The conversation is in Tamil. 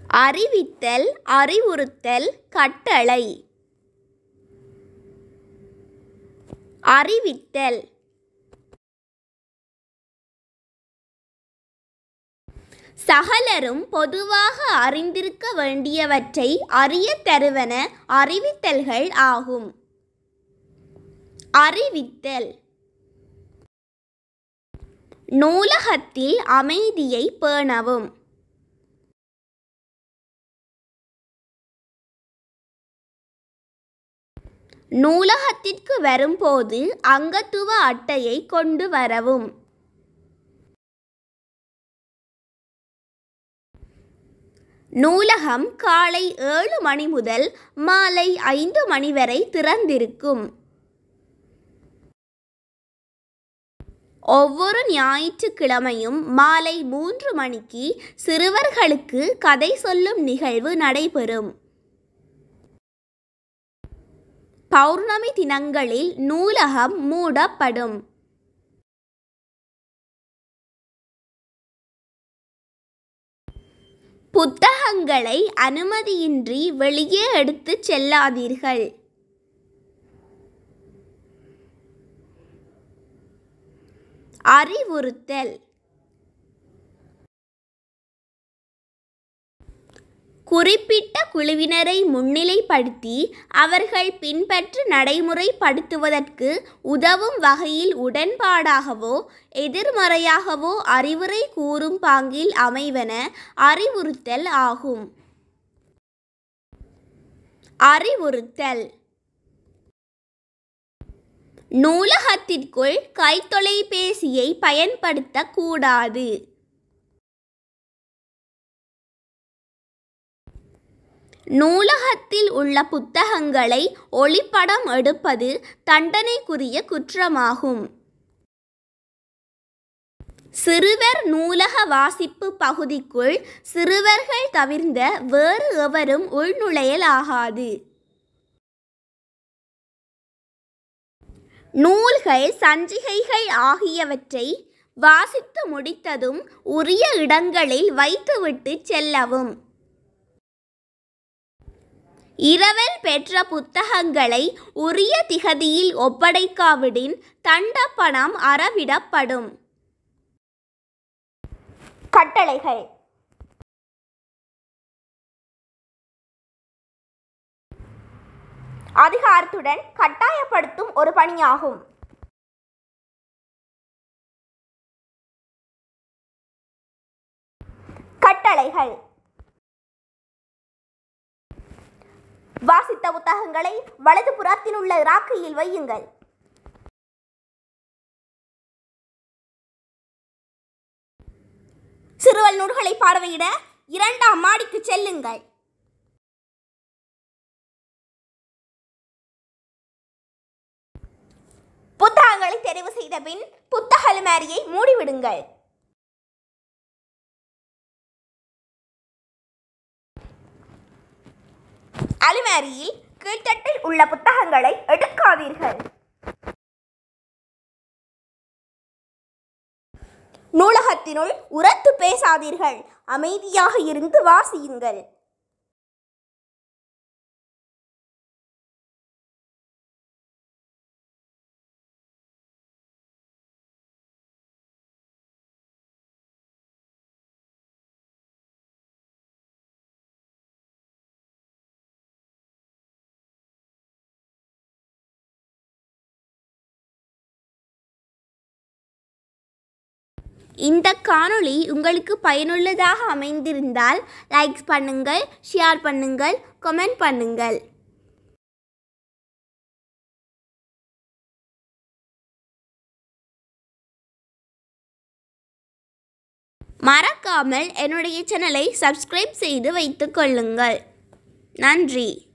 அறிவித்தல் அறிவுறுத்தல் கட்டளை அறிவித்தல் சகலரும் பொதுவாக அறிந்திருக்க வேண்டியவற்றை அறியத் தருவன அறிவித்தல்கள் ஆகும் அறிவித்தல் நூலகத்தில் அமைதியை பேணவும் நூலகத்திற்கு வரும்போது அங்கத்துவ அட்டையை கொண்டு வரவும் நூலகம் காலை ஏழு மணி முதல் மாலை ஐந்து மணி வரை திறந்திருக்கும் ஒவ்வொரு ஞாயிற்றுக்கிழமையும் மாலை மூன்று மணிக்கு சிறுவர்களுக்கு கதை சொல்லும் நிகழ்வு நடைபெறும் பௌர்ணமி தினங்களில் நூலகம் மூடப்படும் புத்தகங்களை அனுமதியின்றி வெளியே எடுத்துச் செல்லாதீர்கள் அறிவுறுத்தல் குறிப்பிட்ட குழுவினரை முன்னிலைப்படுத்தி அவர்கள் பின்பற்று நடைமுறைப்படுத்துவதற்கு உதவும் வகையில் உடன்பாடாகவோ எதிர்மறையாகவோ அறிவுரை கூறும் பாங்கில் அமைவன அறிவுறுத்தல் ஆகும் அறிவுறுத்தல் நூலகத்திற்குள் கைத்தொலைபேசியை பயன்படுத்தக்கூடாது நூலகத்தில் உள்ள புத்தகங்களை ஒளிப்படம் எடுப்பது தண்டனைக்குரிய குற்றமாகும் சிறுவர் நூலக வாசிப்பு பகுதிக்குள் சிறுவர்கள் தவிர்ந்த வேறு எவரும் உள்நுழையலாகாது நூல்கள் சஞ்சிகைகள் ஆகியவற்றை வாசித்து முடித்ததும் உரிய இடங்களில் வைத்துவிட்டு செல்லவும் இரவல் பெற்ற புத்தகங்களை உரிய திகதியில் ஒப்படைக்காவிடின் தண்டப்பணம் அறவிடப்படும் கட்டளைகள் அதிகாரத்துடன் கட்டாயப்படுத்தும் ஒரு பணியாகும் கட்டளைகள் வாசித்த புத்தகங்களை வலது புறத்தில் உள்ள இராக்கையில் வையுங்கள் சிறுவல் நூல்களை பார்வையிட இரண்டாம் மாடிக்கு செல்லுங்கள் புத்தகங்களை தெரிவு செய்த பின் புத்தக அலுமாரியை மூடிவிடுங்கள் அலுமாரியில் கீழ்த்தட்டில் உள்ள புத்தகங்களை எடுக்காதீர்கள் நூலகத்தினுள் உரத்து பேசாதீர்கள் அமைதியாக இருந்து வாசியுங்கள் இந்த காணொளி உங்களுக்கு பயனுள்ளதாக அமைந்திருந்தால் லைக்ஸ் பண்ணுங்கள் ஷேர் பண்ணுங்கள் கமெண்ட் பண்ணுங்கள் மறக்காமல் என்னுடைய சேனலை சப்ஸ்கிரைப் செய்து வைத்துக் கொள்ளுங்கள் நன்றி